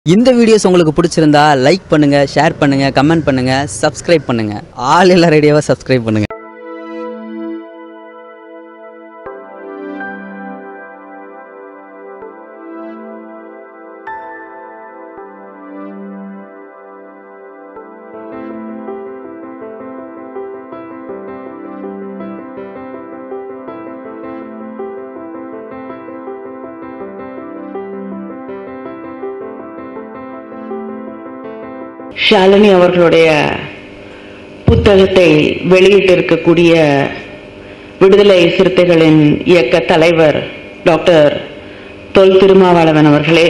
இந்த வீடியோஸ் உங்களுக்கு பிடிச்சிருந்தா லைக் பண்ணுங்க ஷேர் பண்ணுங்க கமெண்ட் பண்ணுங்க சப்ஸ்கிரைப் பண்ணுங்க ஆல் எல்லா ரேடியோவை சப்ஸ்கிரைப் பண்ணுங்க ஷாலினி அவர்களுடைய புத்தகத்தை வெளியிட்டிருக்கக்கூடிய விடுதலை சிறுத்தைகளின் இயக்க தலைவர் டாக்டர் தொல் திருமாவளவன் அவர்களே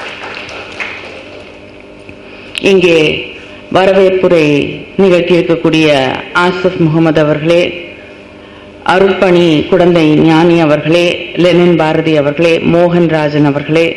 இங்கே வரவேற்புரை நிகழ்த்தியிருக்கக்கூடிய ஆசிப் முகமது அவர்களே அருட்பணி குடந்தை ஞானி அவர்களே லெனின் பாரதி அவர்களே மோகன் ராஜன் அவர்களே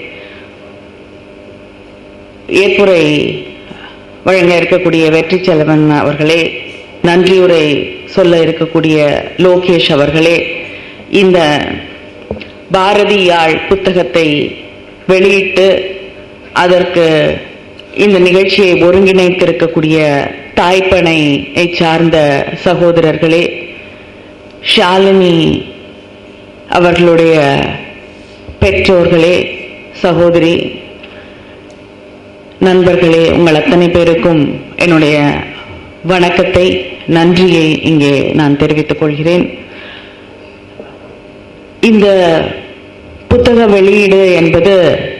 ஏற்புரை வழங்க இருக்கக்கூடிய வெற்றி செல்வன் அவர்களே நன்றியுரை சொல்ல இருக்கக்கூடிய லோகேஷ் அவர்களே இந்த பாரதி யாழ் புத்தகத்தை வெளியிட்டு அதற்கு இந்த நிகழ்ச்சியை ஒருங்கிணைத்திருக்கக்கூடிய தாய்ப்பனையை சார்ந்த சகோதரர்களே ஷாலினி அவர்களுடைய பெற்றோர்களே சகோதரி நண்பர்களே உங்கள் அத்தனை பேருக்கும் என்னுடைய வணக்கத்தை நன்றியை இங்கே நான் தெரிவித்துக் கொள்கிறேன் இந்த புத்தக வெளியீடு என்பது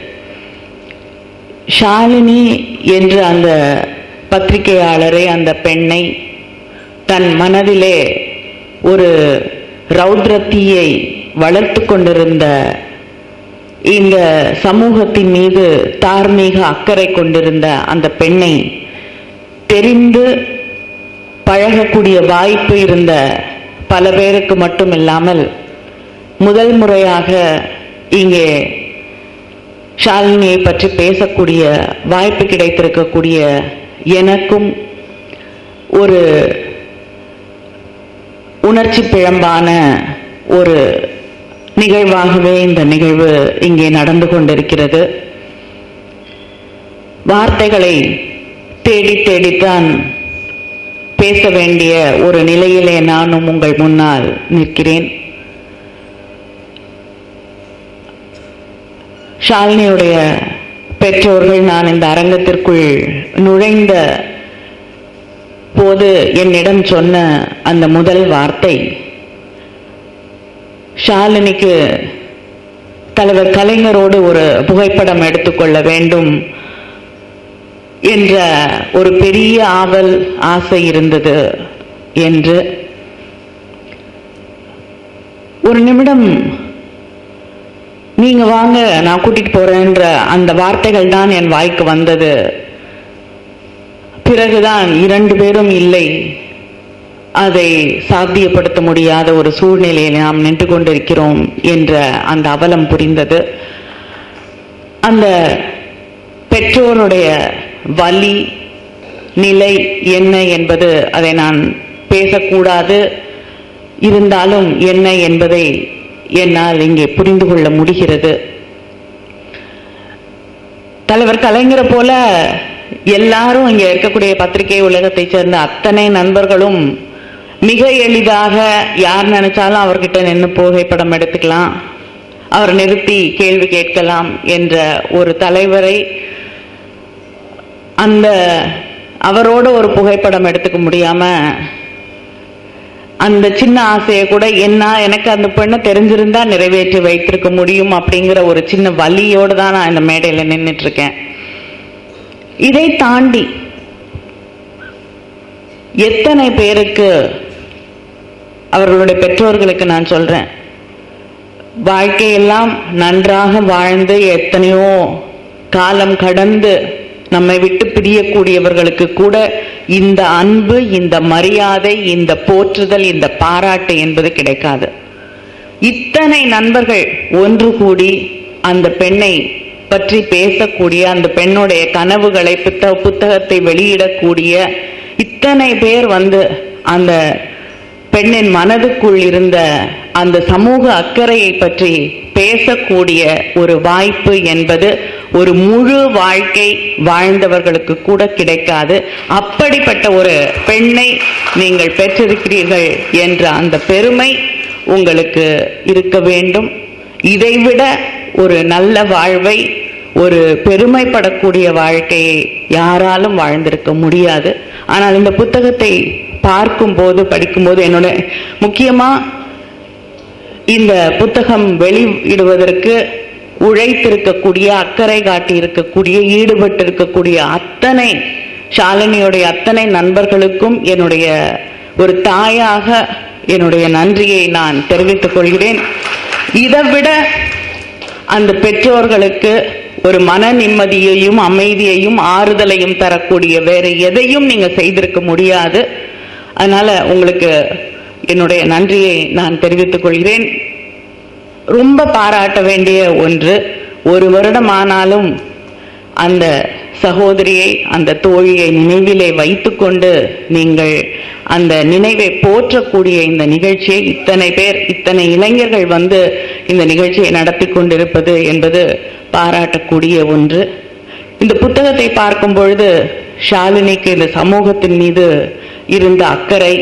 ஷாலினி என்ற அந்த பத்திரிகையாளரை அந்த பெண்ணை தன் மனதிலே ஒரு ரௌத்ர தீயை வளர்த்து கொண்டிருந்த இந்த சமூகத்தின் மீது தார்மீக அக்கறை கொண்டிருந்த அந்த பெண்ணை தெரிந்து பழகக்கூடிய வாய்ப்பு இருந்த பல பேருக்கு மட்டும் இல்லாமல் முதல் முறையாக இங்கே ஷாலினியை பற்றி பேசக்கூடிய வாய்ப்பு கிடைத்திருக்கக்கூடிய எனக்கும் ஒரு உணர்ச்சி பிழம்பான ஒரு நிகழ்வாகவே இந்த நிகழ்வு இங்கே நடந்து கொண்டிருக்கிறது வார்த்தைகளை தேடி தேடித்தான் பேச வேண்டிய ஒரு நிலையிலே நானும் உங்கள் முன்னால் நிற்கிறேன் ஷாலினியுடைய பெற்றோர்கள் நான் இந்த அரங்கத்திற்குள் நுழைந்த போது என்னிடம் சொன்ன அந்த முதல் வார்த்தை ஷாலினிக்கு தலைவர் கலைஞரோடு ஒரு புகைப்படம் எடுத்துக்கொள்ள வேண்டும் என்ற ஒரு பெரிய ஆவல் ஆசை இருந்தது என்று ஒரு நிமிடம் நீங்க வாங்க நான் கூட்டிட்டு போறேன்ற அந்த வார்த்தைகள் தான் என் வாய்க்கு வந்தது பிறகுதான் இரண்டு பேரும் இல்லை அதை சாத்தியப்படுத்த முடியாத ஒரு சூழ்நிலையில் நாம் நின்று கொண்டிருக்கிறோம் என்ற அந்த அவலம் புரிந்தது அந்த பெற்றோருடைய வலி நிலை என்ன என்பது அதை நான் பேசக்கூடாது இருந்தாலும் என்ன என்பதை என்னால் இங்கே புரிந்து கொள்ள முடிகிறது தலைவர் கலைஞரை போல எல்லாரும் இங்க இருக்கக்கூடிய பத்திரிகை உலகத்தை சேர்ந்த அத்தனை நண்பர்களும் மிக எளிதாக யார் நினைச்சாலும் அவர்கிட்ட நின்று புகைப்படம் எடுத்துக்கலாம் அவர் நிறுத்தி கேள்வி கேட்கலாம் என்ற ஒரு தலைவரை அந்த அவரோட ஒரு புகைப்படம் எடுத்துக்க முடியாம அந்த சின்ன ஆசையை கூட என்ன எனக்கு அந்த பெண்ணை தெரிஞ்சிருந்தா நிறைவேற்றி வைத்திருக்க முடியும் அப்படிங்கிற ஒரு சின்ன வலியோடு தான் நான் இந்த மேடையில நின்றுட்டு இருக்கேன் இதை தாண்டி எத்தனை பேருக்கு அவர்களுடைய பெற்றோர்களுக்கு நான் சொல்றேன் வாழ்க்கையெல்லாம் நன்றாக வாழ்ந்து எத்தனையோ காலம் கடந்து நம்மை விட்டு பிரியக்கூடியவர்களுக்கு கூட இந்த அன்பு இந்த மரியாதை இந்த போற்றுதல் இந்த பாராட்டு என்பது கிடைக்காது இத்தனை நண்பர்கள் ஒன்று கூடி அந்த பெண்ணை பற்றி பேசக்கூடிய அந்த பெண்ணுடைய கனவுகளை புத்த புத்தகத்தை வெளியிடக்கூடிய இத்தனை பேர் வந்து அந்த பெண்ணின் மனதுக்குள் இருந்த அந்த சமூக அக்கறையை பற்றி பேசக்கூடிய ஒரு வாய்ப்பு என்பது ஒரு முழு வாழ்க்கை வாழ்ந்தவர்களுக்கு கூட கிடைக்காது அப்படிப்பட்ட ஒரு பெண்ணை நீங்கள் பெற்றிருக்கிறீர்கள் என்ற அந்த பெருமை உங்களுக்கு இருக்க வேண்டும் இதைவிட ஒரு நல்ல வாழ்வை ஒரு பெருமைப்படக்கூடிய வாழ்க்கையை யாராலும் வாழ்ந்திருக்க முடியாது ஆனால் இந்த புத்தகத்தை பார்க்கும்போது படிக்கும்போது என்னோட முக்கியமா இந்த புத்தகம் வெளியிடுவதற்கு உழைத்திருக்கக்கூடிய அக்கறை காட்டி இருக்கக்கூடிய ஈடுபட்டு இருக்கக்கூடிய அத்தனை ஷாலினியுடைய அத்தனை நண்பர்களுக்கும் என்னுடைய ஒரு தாயாக என்னுடைய நன்றியை நான் தெரிவித்துக் கொள்கிறேன் இதை விட அந்த பெற்றோர்களுக்கு ஒரு மன நிம்மதியையும் அமைதியையும் ஆறுதலையும் தரக்கூடிய வேற எதையும் நீங்க செய்திருக்க முடியாது அதனால உங்களுக்கு என்னுடைய நன்றியை நான் தெரிவித்துக் கொள்கிறேன் ரொம்ப பாராட்ட வேண்டிய ஒன்று ஒரு வருடம் ஆனாலும் அந்த சகோதரியை அந்த தோழியை நினைவிலே வைத்துக்கொண்டு நீங்கள் அந்த நினைவை போற்றக்கூடிய இந்த நிகழ்ச்சியை இத்தனை பேர் இத்தனை இளைஞர்கள் வந்து இந்த நிகழ்ச்சியை நடத்தி கொண்டிருப்பது என்பது பாராட்டக்கூடிய ஒன்று இந்த புத்தகத்தை பார்க்கும் பொழுது ஷாலினிக்கு இந்த சமூகத்தின் மீது இருந்த அக்கறை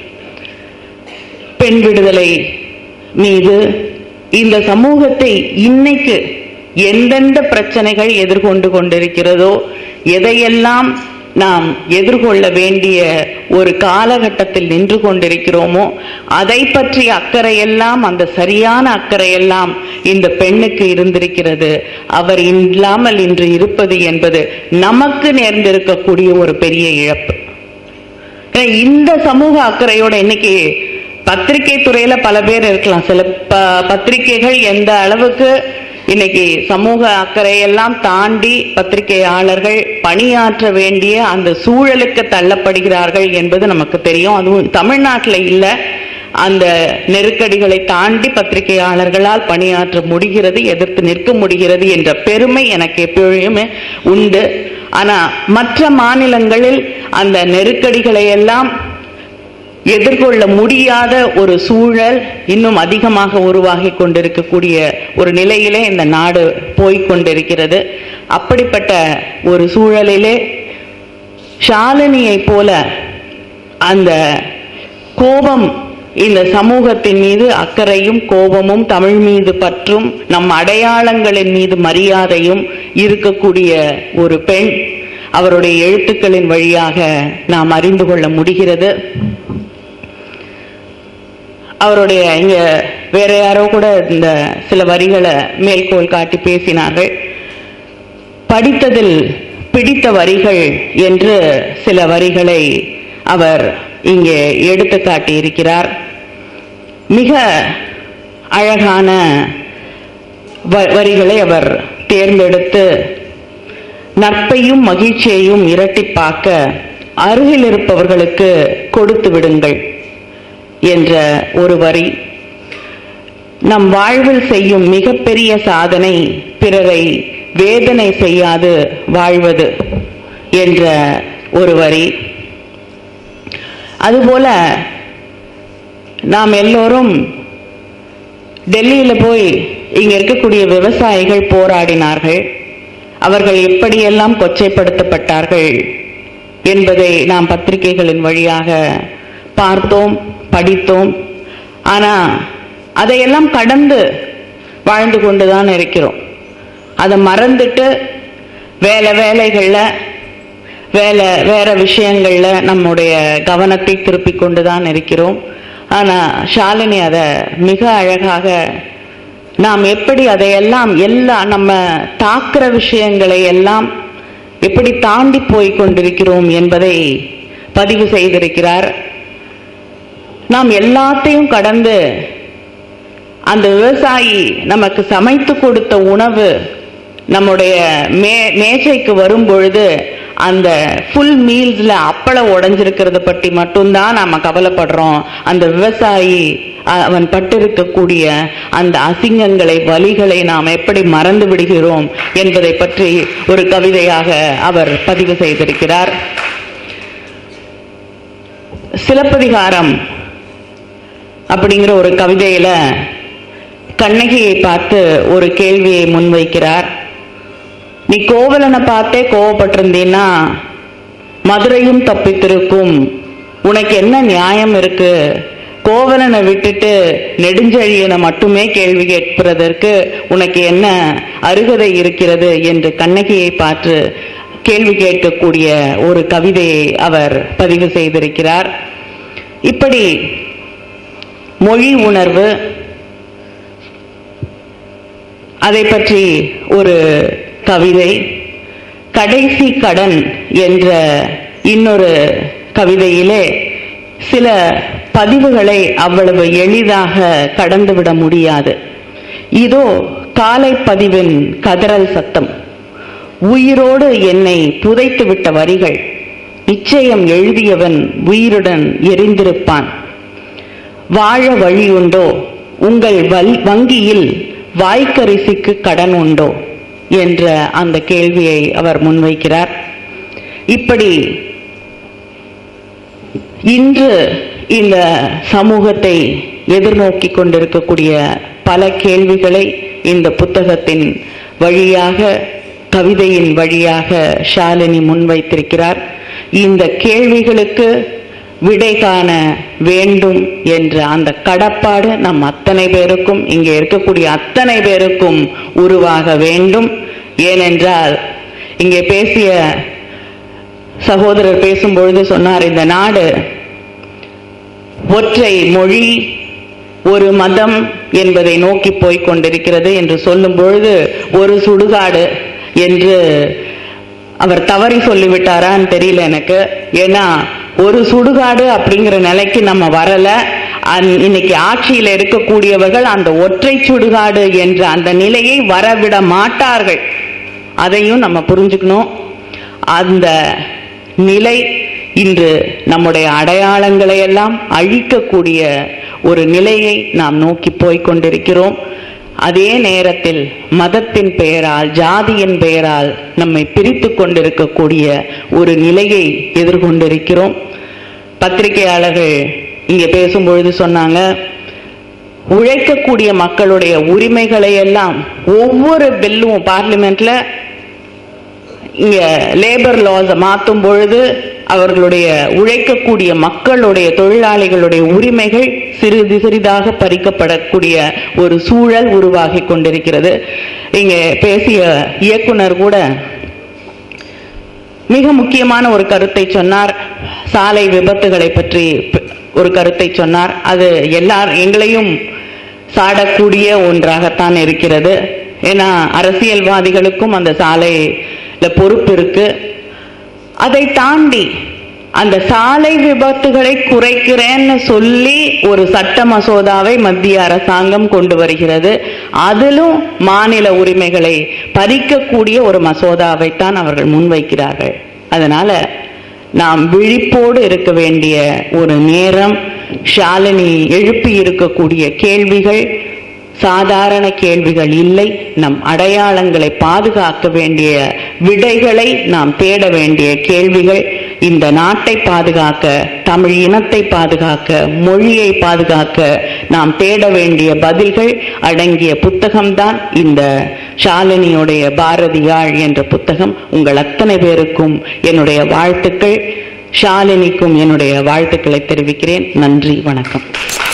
பெண் விடுதலை மீது இந்த சமூகத்தை இன்னைக்கு எந்தெந்த பிரச்சனைகள் எதிர்கொண்டு கொண்டிருக்கிறதோ எதையெல்லாம் நாம் எதிர்கொள்ள வேண்டிய ஒரு காலகட்டத்தில் நின்று கொண்டிருக்கிறோமோ அதை பற்றிய அக்கறையெல்லாம் அந்த சரியான அக்கறையெல்லாம் இந்த பெண்ணுக்கு இருந்திருக்கிறது அவர் இல்லாமல் இன்று இருப்பது என்பது நமக்கு நேர்ந்திருக்கக்கூடிய ஒரு பெரிய இழப்பு ஏன்னா இந்த சமூக அக்கறையோட இன்னைக்கு பத்திரிகை துறையில பல பேர் இருக்கலாம் சில ப பத்திரிகைகள் எந்த அளவுக்கு இன்னைக்கு சமூக அக்கறையெல்லாம் தாண்டி பத்திரிகையாளர்கள் பணியாற்ற வேண்டிய அந்த சூழலுக்கு தள்ளப்படுகிறார்கள் என்பது நமக்கு தெரியும் அதுவும் தமிழ்நாட்டில் இல்லை அந்த நெருக்கடிகளை தாண்டி பத்திரிகையாளர்களால் பணியாற்ற முடிகிறது எதிர்த்து நிற்க முடிகிறது என்ற பெருமை எனக்கு எப்பொழுதுமே உண்டு ஆனா மற்ற மாநிலங்களில் அந்த நெருக்கடிகளை எல்லாம் எதிர்கொள்ள முடியாத ஒரு சூழல் இன்னும் அதிகமாக உருவாகி கொண்டிருக்கக்கூடிய ஒரு நிலையிலே இந்த நாடு போய்க் கொண்டிருக்கிறது அப்படிப்பட்ட ஒரு சூழலிலே ஷாலினியை போல அந்த கோபம் இந்த சமூகத்தின் மீது அக்கறையும் கோபமும் தமிழ் மீது பற்றும் நம் அடையாளங்களின் மீது மரியாதையும் இருக்கக்கூடிய ஒரு பெண் அவருடைய எழுத்துக்களின் வழியாக நாம் அறிந்து கொள்ள முடிகிறது அவருடைய இங்க வேற யாரோ கூட இந்த சில வரிகளை மேற்கோள் காட்டி பேசினார்கள் படித்ததில் பிடித்த வரிகள் என்று சில வரிகளை அவர் இங்கே எடுத்து காட்டியிருக்கிறார் மிக அழகான வ- வரிகளை அவர் தேர்ந்தெடுத்து நட்பையும் மகிழ்ச்சியையும் இரட்டிப்பாக்க அருகில் இருப்பவர்களுக்கு கொடுத்து விடுங்கள் என்ற ஒரு வரி நம் வாழ்வில் செய்யும் மிகப்பெரிய சாதனை பிறரை வேதனை செய்யாது வாழ்வது என்ற ஒரு வரி அதுபோல நாம் எல்லோரும் டெல்லியில போய் இங்க இருக்கக்கூடிய விவசாயிகள் போராடினார்கள் அவர்கள் எப்படியெல்லாம் கொச்சைப்படுத்தப்பட்டார்கள் என்பதை நாம் பத்திரிகைகளின் வழியாக பார்த்தோம் படித்தோம் ஆனா அதையெல்லாம் கடந்து வாழ்ந்து கொண்டுதான் இருக்கிறோம் அதை மறந்துட்டு வேலை வேலைகள்ல வேலை வேற விஷயங்கள்ல நம்முடைய கவனத்தை திருப்பிக் கொண்டுதான் இருக்கிறோம் ஆனா ஷாலினி அதை மிக அழகாக நாம் எப்படி அதையெல்லாம் எல்லா நம்ம தாக்குற விஷயங்களை எல்லாம் எப்படி தாண்டி போய் கொண்டிருக்கிறோம் என்பதை பதிவு செய்திருக்கிறார் நாம் எல்லாத்தையும் கடந்து அந்த விவசாயி நமக்கு சமைத்து கொடுத்த உணவு நம்முடைய மே மேஜைக்கு வரும் பொழுது அந்த ஃபுல் மீல்ஸ்ல அப்பளம் உடைஞ்சிருக்கிறத பற்றி மட்டும்தான் நாம கவலைப்படுறோம் அந்த விவசாயி அ- அவன் பட்டிருக்கக்கூடிய அந்த அசிங்கங்களை வலிகளை நாம் எப்படி மறந்து விடுகிறோம் என்பதை பற்றி ஒரு கவிதையாக அவர் பதிவு செய்திருக்கிறார் சிலப்பதிகாரம் அப்படிங்கிற ஒரு கவிதையில கண்ணகியை பார்த்து ஒரு கேள்வியை முன்வைக்கிறார் நீ கோவலனை பார்த்தே கோவப்பட்டிருந்தீன்னா மதுரையும் தப்பித்திருக்கும் உனக்கு என்ன நியாயம் இருக்கு கோவலனை விட்டுட்டு நெடுஞ்செழியனை மட்டுமே கேள்வி கேட்பதற்கு உனக்கு என்ன அருகதை இருக்கிறது என்று கண்ணகியை பார்த்து கேள்வி கேட்கக்கூடிய ஒரு கவிதையை அவர் பதிவு செய்திருக்கிறார் இப்படி மொழி உணர்வு அதை பற்றி ஒரு கவிதை கடைசி கடன் என்ற இன்னொரு கவிதையிலே சில பதிவுகளை அவ்வளவு எளிதாக கடந்துவிட முடியாது இதோ காலை பதிவின் கதறல் சத்தம் உயிரோடு என்னை புதைத்து விட்ட வரிகள் நிச்சயம் எழுதியவன் உயிருடன் எரிந்திருப்பான் வாழ வழி உண்டோ உங்கள் வல்- வங்கியில் வாய்க்கரிசிக்கு கடன் உண்டோ என்ற அந்த கேள்வியை அவர் முன்வைக்கிறார் இப்படி இன்று இந்த சமூகத்தை எதிர்நோக்கி கொண்டிருக்கக்கூடிய பல கேள்விகளை இந்த புத்தகத்தின் வழியாக கவிதையின் வழியாக ஷாலினி முன்வைத்திருக்கிறார் இந்த கேள்விகளுக்கு விடை காண வேண்டும் என்ற அந்த கடப்பாடு நம் அத்தனை பேருக்கும் இங்கே இருக்கக்கூடிய அத்தனை பேருக்கும் உருவாக வேண்டும் ஏனென்றால் இங்கே பேசிய சகோதரர் பேசும்பொழுது சொன்னார் இந்த நாடு ஒற்றை மொழி ஒரு மதம் என்பதை நோக்கி போய்க் கொண்டிருக்கிறது என்று சொல்லும் பொழுது ஒரு சுடுகாடு என்று அவர் தவறி சொல்லிவிட்டாரான்னு தெரியல எனக்கு ஏன்னா ஒரு சுடுகாடு அப்படிங்கிற நிலைக்கு நம்ம வரல அந்- இன்னைக்கு ஆட்சியில் இருக்கக்கூடியவர்கள் அந்த ஒற்றை சுடுகாடு என்ற அந்த நிலையை வரவிட மாட்டார்கள் அதையும் நம்ம புரிஞ்சுக்கணும் அந்த நிலை இன்று நம்முடைய அடையாளங்களை எல்லாம் அழிக்கக்கூடிய ஒரு நிலையை நாம் நோக்கி போய்க் கொண்டிருக்கிறோம் அதே நேரத்தில் மதத்தின் பெயரால் ஜாதியின் பெயரால் நம்மை பிரித்து கொண்டிருக்கக்கூடிய ஒரு நிலையை எதிர்கொண்டிருக்கிறோம் பத்திரிகையாளர்கள் இங்கே பேசும்பொழுது சொன்னாங்க உழைக்கக்கூடிய மக்களுடைய உரிமைகளை எல்லாம் ஒவ்வொரு பில்லும் பார்லிமெண்ட்ல இங்க லேபர் லாஸை மாற்றும் பொழுது அவர்களுடைய உழைக்கக்கூடிய மக்களுடைய தொழிலாளிகளுடைய உரிமைகள் சிறிது சிறிதாக பறிக்கப்படக்கூடிய ஒரு சூழல் உருவாகி கொண்டிருக்கிறது இங்க பேசிய இயக்குனர் கூட மிக முக்கியமான ஒரு கருத்தை சொன்னார் சாலை விபத்துகளை பற்றி ப- ஒரு கருத்தை சொன்னார் அது எல்லார் எங்களையும் சாடக்கூடிய ஒன்றாகத்தான் இருக்கிறது ஏன்னா அரசியல்வாதிகளுக்கும் அந்த சாலையில பொறுப்பு இருக்கு அதை தாண்டி அந்த சாலை விபத்துகளை குறைக்கிறேன்னு சொல்லி ஒரு சட்ட மசோதாவை மத்திய அரசாங்கம் கொண்டு வருகிறது அதிலும் மாநில உரிமைகளை பறிக்கக்கூடிய ஒரு மசோதாவைத்தான் அவர்கள் முன்வைக்கிறார்கள் அதனால நாம் விழிப்போடு இருக்க வேண்டிய ஒரு நேரம் ஷாலினி எழுப்பி இருக்கக்கூடிய கேள்விகள் சாதாரண கேள்விகள் இல்லை நம் அடையாளங்களை பாதுகாக்க வேண்டிய விடைகளை நாம் தேட வேண்டிய கேள்விகள் இந்த நாட்டை பாதுகாக்க தமிழ் இனத்தை பாதுகாக்க மொழியை பாதுகாக்க நாம் தேட வேண்டிய பதில்கள் அடங்கிய புத்தகம்தான் இந்த ஷாலினியுடைய பாரதியாள் என்ற புத்தகம் உங்கள் அத்தனை பேருக்கும் என்னுடைய வாழ்த்துக்கள் ஷாலினிக்கும் என்னுடைய வாழ்த்துக்களை தெரிவிக்கிறேன் நன்றி வணக்கம்